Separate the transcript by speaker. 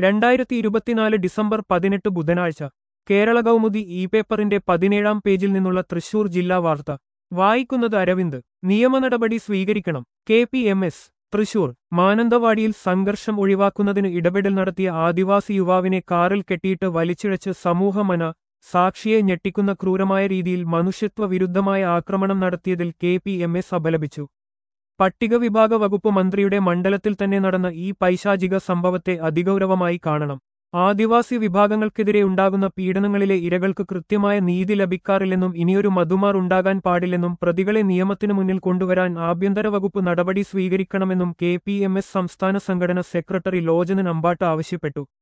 Speaker 1: രണ്ടായിരത്തി ഇരുപത്തിനാല് ഡിസംബർ പതിനെട്ട് ബുധനാഴ്ച കേരള കൗമുദി ഇ പേപ്പറിന്റെ പതിനേഴാം പേജിൽ നിന്നുള്ള തൃശൂർ ജില്ലാ വാർത്ത വായിക്കുന്നത് അരവിന്ദ് നിയമ നടപടി സ്വീകരിക്കണം K P M S Thrissur മാനന്തവാടിയിൽ സംഘർഷം ഒഴിവാക്കുന്നതിന് ഇടപെടൽ നടത്തിയ ആദിവാസി യുവാവിനെ കാറിൽ കെട്ടിയിട്ട് വലിച്ചിഴച്ച് സമൂഹമന സാക്ഷിയെ ഞെട്ടിക്കുന്ന ക്രൂരമായ രീതിയിൽ മനുഷ്യത്വ വിരുദ്ധമായ ആക്രമണം നടത്തിയതിൽ കെ പി എം എസ് അപലപിച്ചു പട്ടികവിഭാഗ വകുപ്പ് മന്ത്രിയുടെ മണ്ഡലത്തിൽ തന്നെ നടന്ന ഈ പൈശാചിക സംഭവത്തെ അതിഗൗരവമായി കാണണം ആദിവാസി വിഭാഗങ്ങൾക്കെതിരെ ഉണ്ടാകുന്ന പീഡനങ്ങളിലെ ഇരകൾക്ക് കൃത്യമായ നീതി ലഭിക്കാറില്ലെന്നും ഇനിയൊരു മധുമാർ ഉണ്ടാകാൻ പാടില്ലെന്നും പ്രതികളെ നിയമത്തിനു മുന്നിൽ കൊണ്ടുവരാൻ ആഭ്യന്തര വകുപ്പ് നടപടി സ്വീകരിക്കണമെന്നും കെ പി എം എസ് സംസ്ഥാന സംഘടന സെക്രട്ടറി ലോചനൻ അമ്പാട്ട് ആവശ്യപ്പെട്ടു